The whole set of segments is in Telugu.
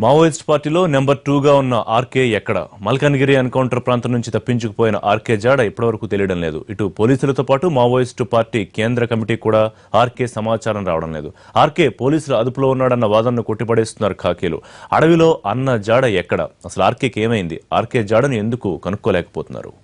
మావోయిస్ట్ పార్టీలో నెంబర్ టూగా ఉన్న ఆర్కే ఎక్కడ మల్కన్గిరి ఎన్కౌంటర్ ప్రాంతం నుంచి తప్పించుకుపోయిన ఆర్కే జాడ ఇప్పటివరకు తెలియడం లేదు ఇటు పోలీసులతో పాటు మావోయిస్టు పార్టీ కేంద్ర కమిటీ కూడా ఆర్కే సమాచారం రావడం లేదు ఆర్కే పోలీసుల అదుపులో ఉన్నాడన్న వాదనను కొట్టిపడేస్తున్నారు ఖాకీలు అడవిలో అన్న జాడ ఎక్కడ అసలు ఆర్కేకి ఏమైంది ఆర్కే జాడను ఎందుకు కనుక్కోలేకపోతున్నారు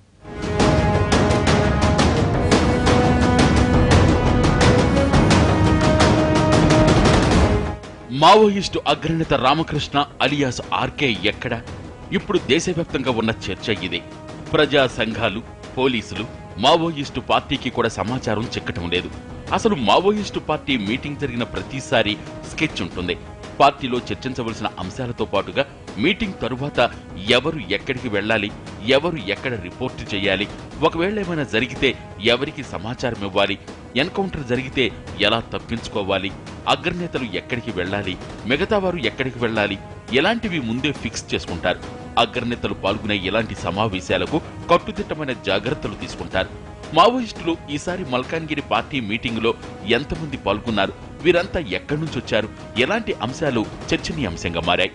మావోయిస్టు అగ్రనేత రామకృష్ణ అలియాస్ ఆర్కే ఎక్కడ ఇప్పుడు దేశవ్యాప్తంగా ఉన్న చర్చ ఇదే ప్రజా సంఘాలు పోలీసులు మావోయిస్టు పార్టీకి కూడా సమాచారం చిక్కటం లేదు అసలు మావోయిస్టు పార్టీ మీటింగ్ జరిగిన ప్రతిసారి స్కెచ్ ఉంటుంది పార్టీలో చర్చించవలసిన అంశాలతో పాటుగా మీటింగ్ తరువాత ఎవరు ఎక్కడికి వెళ్ళాలి ఎవరు ఎక్కడ రిపోర్టు చేయాలి ఒకవేళ ఏమైనా జరిగితే ఎవరికి సమాచారం ఇవ్వాలి ఎన్కౌంటర్ జరిగితే ఎలా తప్పించుకోవాలి అగ్రనేతలు ఎక్కడికి వెళ్ళాలి మిగతా వారు ఎక్కడికి వెళ్ళాలి ఎలాంటివి ముందే ఫిక్స్ చేసుకుంటారు అగ్రనేతలు పాల్గొనే ఇలాంటి సమావేశాలకు కట్టుదిట్టమైన జాగ్రత్తలు తీసుకుంటారు మావోయిస్టులు ఈసారి మల్కాన్గిరి పార్టీ మీటింగులో ఎంతమంది పాల్గొన్నారు వీరంతా ఎక్కడి నుంచి వచ్చారు ఎలాంటి అంశాలు చర్చనీయాంశంగా మారాయి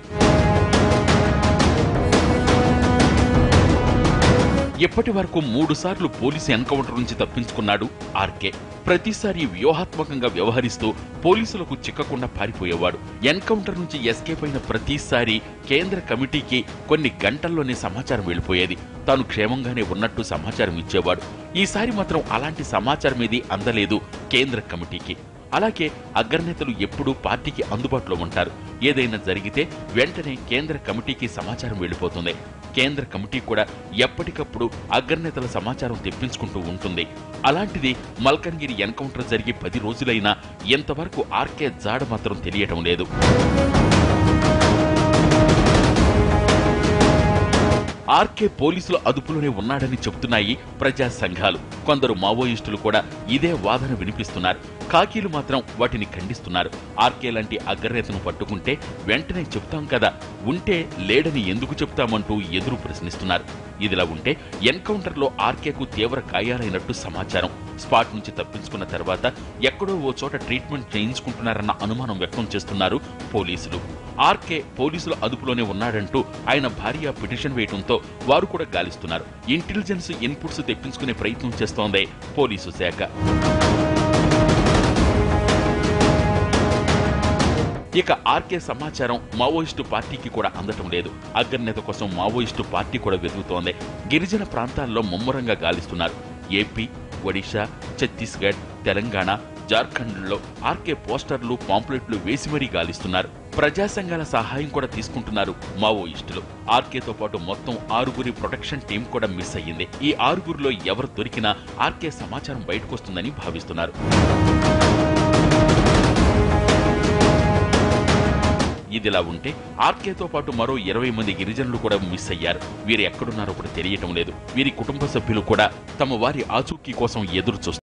ఇప్పటి వరకు మూడు సార్లు పోలీసు ఎన్కౌంటర్ నుంచి తప్పించుకున్నాడు ఆర్కే ప్రతిసారి వ్యూహాత్మకంగా వ్యవహరిస్తూ పోలీసులకు చిక్కకుండా పారిపోయేవాడు ఎన్కౌంటర్ నుంచి ఎస్కేప్ అయిన ప్రతిసారి కేంద్ర కమిటీకి కొన్ని గంటల్లోనే సమాచారం వెళ్ళిపోయేది తాను క్షేమంగానే ఉన్నట్టు సమాచారం ఇచ్చేవాడు ఈసారి మాత్రం అలాంటి సమాచారం ఏది అందలేదు కేంద్ర కమిటీకి అలాగే అగ్రనేతలు ఎప్పుడూ పార్టీకి అందుబాటులో ఉంటారు ఏదైనా జరిగితే వెంటనే కేంద్ర కమిటీకి సమాచారం వెళ్ళిపోతుంది కేంద్ర కమిటీ కూడా ఎప్పటికప్పుడు అగ్రనేతల సమాచారం తెప్పించుకుంటూ ఉంటుంది అలాంటిది మల్కన్గిరి ఎన్కౌంటర్ జరిగి పది రోజులైనా ఎంతవరకు ఆర్కే జాడ మాత్రం తెలియటం లేదు ఆర్కే పోలీసుల అదుపులోనే ఉన్నాడని చెబుతున్నాయి ప్రజా సంఘాలు కొందరు మావోయిస్టులు కూడా ఇదే వాదన వినిపిస్తున్నారు కాకీలు మాత్రం వాటిని ఖండిస్తున్నారు ఆర్కే లాంటి అగ్రనేతను పట్టుకుంటే వెంటనే చెప్తాం కదా ఉంటే లేడని ఎందుకు చెప్తామంటూ ఎదురు ప్రశ్నిస్తున్నారు ఇదిలా ఉంటే ఎన్కౌంటర్లో ఆర్కేకు తీవ్ర గాయాలైనట్టు సమాచారం స్పాట్ నుంచి తప్పించుకున్న తర్వాత ఎక్కడో ఓ చోట ట్రీట్మెంట్ చేయించుకుంటున్నారన్న అనుమానం వ్యక్తం చేస్తున్నారు పోలీసులు ఆర్కే పోలీసుల అదుపులోనే ఉన్నాడంటూ ఆయన భార్య పిటిషన్ వేయడంతో వారు కూడా గాలిస్తున్నారు ఇంటెలిజెన్స్ ఇన్పుట్స్ తెప్పించుకునే ప్రయత్నం చేస్తోంది పోలీసు శాఖ ఇక ఆర్కే సమాచారం మావోయిస్టు పార్టీకి కూడా అందటం లేదు అగ్రనేత కోసం మావోయిస్టు పార్టీ కూడా వెతుకుతోంది గిరిజన ప్రాంతాల్లో ముమ్మరంగా గాలిస్తున్నారు ఏపీ ఒడిశా ఛత్తీస్గఢ్ తెలంగాణ జార్ఖండ్లో ఆర్కే పోస్టర్లు పాంప్లెట్లు వేసి మరీ గాలిస్తున్నారు ప్రజా సంఘాల సహాయం కూడా తీసుకుంటున్నారు మావోయిస్టులు ఆర్కేతో పాటు మొత్తం ఆరుగురి ప్రొటెక్షన్ టీం కూడా మిస్ అయ్యింది ఈ ఆరుగురిలో ఎవరు దొరికినా ఆర్కే సమాచారం బయటకొస్తుందని భావిస్తున్నారు ఇదిలా ఉంటే ఆర్కేతో పాటు మరో ఇరవై మంది గిరిజనులు కూడా మిస్ అయ్యారు వీరు ఎక్కడున్నారో కూడా తెలియటం లేదు వీరి కుటుంబ సభ్యులు కూడా తమ వారి ఆచూకీ కోసం ఎదురు చూస్తున్నారు